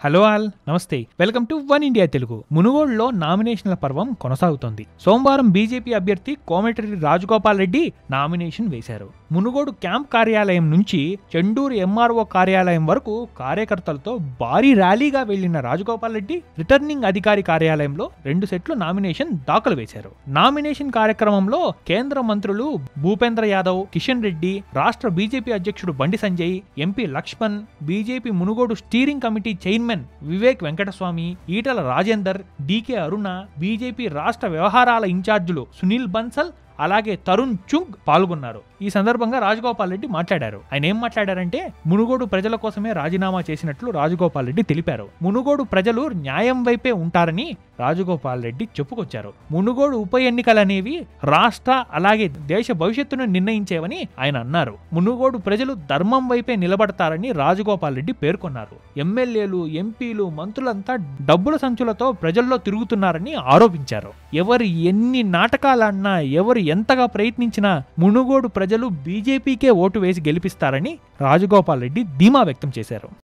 hello all నమస్తే welcome to one India Telugu మునుగోడులో నామినేషన్ల పర్వం కొనసాగుతోంది సోమవారం బీజేపీ అభ్యర్థి కోమటిరెడ్డి రాజగోపాల్ రెడ్డి నామినేషన్ వేశారు మునుగోడు క్యాంప్ కార్యాలయం నుంచి చెండూరు ఎంఆర్ఓ కార్యాలయం వరకు కార్యకర్తలతో భారీ ర్యాలీగా వెళ్లిన రాజగోపాల్ రెడ్డి రిటర్నింగ్ అధికారి కార్యాలయంలో రెండు సెట్లు నామినేషన్ దాఖలు వేశారు నామినేషన్ కార్యక్రమంలో కేంద్ర మంత్రులు భూపేంద్ర యాదవ్ కిషన్ రెడ్డి రాష్ట్ర బీజేపీ అధ్యక్షుడు Bandi Sanjay MP Laxman BJP Munugode steering committee chairman Vivek Venkataswamy Etela Rajender DK Aruna BJP రాష్ట్ర వ్యవహారాల ఇన్ఛార్జీలు సునీల్ బన్సల్ అలాగే తరుణ్ చుంగ్ పాల్గొన్నారు ఈ సందర్భంగా రాజగోపాల్ రెడ్డి మాట్లాడారు ఆయన ఏం మాట్లాడారంటే మునుగోడు ప్రజల కోసమే రాజీనామా చేసినట్లు రాజగోపాల్ రెడ్డి తెలిపారు మునుగోడు ప్రజలు న్యాయం వైపే ఉంటారని రాజగోపాల్ రెడ్డి చెప్పుకొచ్చారు మునుగోడు ఉప ఎన్నికలనేవి రాష్ట్ర అలాగే దేశ భవిష్యత్తును నిర్ణయించేవని ఆయన అన్నారు మునుగోడు ప్రజలు ధర్మం వైపే నిలబడతారని రాజగోపాల్ రెడ్డి పేర్కొన్నారు ఎమ్మెల్యేలు ఎంపీలు మంత్రులంతా డబ్బుల సంచులతో ప్రజల్లో తిరుగుతున్నారని ఆరోపించారు ఎవరు ఎన్ని నాటకాలన్నా ఎవరు ఎంతగా ప్రయత్నించినా మునుగోడు ప్రజలు బీజేపీకే ఓటు వేసి గెలిపిస్తారని రాజగోపాల్ రెడ్డి ధీమా వ్యక్తం చేశారు